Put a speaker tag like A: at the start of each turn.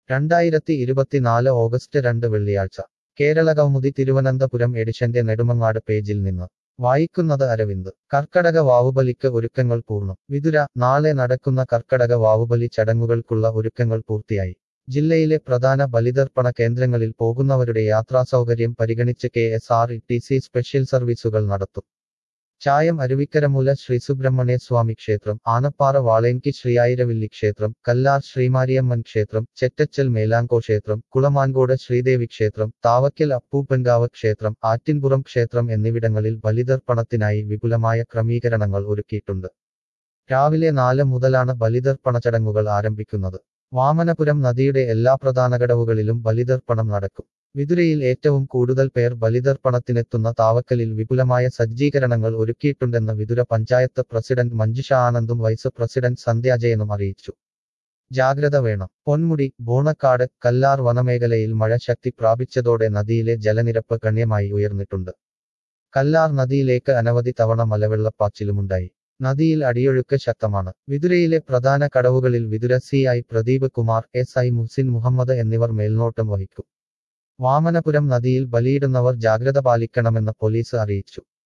A: രണ്ടായിരത്തി ഇരുപത്തിനാല് ഓഗസ്റ്റ് രണ്ട് വെള്ളിയാഴ്ച കേരള കൗമുദി തിരുവനന്തപുരം എഡിഷന്റെ നെടുമങ്ങാട് പേജിൽ നിന്ന് വായിക്കുന്നത് അരവിന്ദ് കർക്കടക വാവുബലിക്ക് ഒരുക്കങ്ങൾ പൂർണ്ണം വിതുര നാളെ നടക്കുന്ന കർക്കടക വാവുബലി ചടങ്ങുകൾക്കുള്ള ഒരുക്കങ്ങൾ പൂർത്തിയായി ജില്ലയിലെ പ്രധാന ബലിതർപ്പണ കേന്ദ്രങ്ങളിൽ പോകുന്നവരുടെ യാത്രാസൗകര്യം പരിഗണിച്ച് K S R T C special സർവീസുകൾ നടത്തും ചായം അരുവിക്കരമൂല ശ്രീ സുബ്രഹ്മണ്യ സ്വാമി ക്ഷേത്രം ആനപ്പാറ വാളയൻകി ശ്രീയായിരവില്ലി ക്ഷേത്രം കല്ലാർ ശ്രീമാരിയമ്മൻ ക്ഷേത്രം ചെറ്റച്ചൽ മേലാങ്കോ ക്ഷേത്രം കുളമാൻകോട് ശ്രീദേവി ക്ഷേത്രം താവക്കൽ അപ്പൂപ്പൻകാവ് ക്ഷേത്രം ആറ്റിൻപുറം ക്ഷേത്രം എന്നിവിടങ്ങളിൽ ബലിതർപ്പണത്തിനായി വിപുലമായ ക്രമീകരണങ്ങൾ ഒരുക്കിയിട്ടുണ്ട് രാവിലെ നാല് മുതലാണ് ബലിതർപ്പണ ചടങ്ങുകൾ ആരംഭിക്കുന്നത് വാമനപുരം നദിയുടെ എല്ലാ പ്രധാന കടവുകളിലും ബലിതർപ്പണം നടക്കും വിതുരയിൽ ഏറ്റവും കൂടുതൽ പേർ ബലിതർപ്പണത്തിനെത്തുന്ന താവക്കലിൽ വിപുലമായ സജ്ജീകരണങ്ങൾ ഒരുക്കിയിട്ടുണ്ടെന്ന് വിതുര പഞ്ചായത്ത് പ്രസിഡന്റ് മഞ്ജുഷ ആനന്ദും വൈസ് പ്രസിഡന്റ് സന്ധ്യാജയനും അറിയിച്ചു ജാഗ്രത വേണം പൊന്മുടി ബോണക്കാട് കല്ലാർ വനമേഖലയിൽ മഴ ശക്തി പ്രാപിച്ചതോടെ നദിയിലെ ജലനിരപ്പ് ഗണ്യമായി ഉയർന്നിട്ടുണ്ട് കല്ലാർ നദിയിലേക്ക് അനവധി തവണ മലവെള്ളപ്പാച്ചിലുമുണ്ടായി നദിയിൽ അടിയൊഴുക്ക് ശക്തമാണ് വിതുരയിലെ പ്രധാന കടവുകളിൽ Vithura C I Pradeep Kumar S I Muhsin Muhammad എന്നിവർ മേൽനോട്ടം വഹിക്കും വാമനപുരം നദിയിൽ ബലിയിടുന്നവർ ജാഗ്രത പാലിക്കണമെന്ന് പോലീസ് അറിയിച്ചു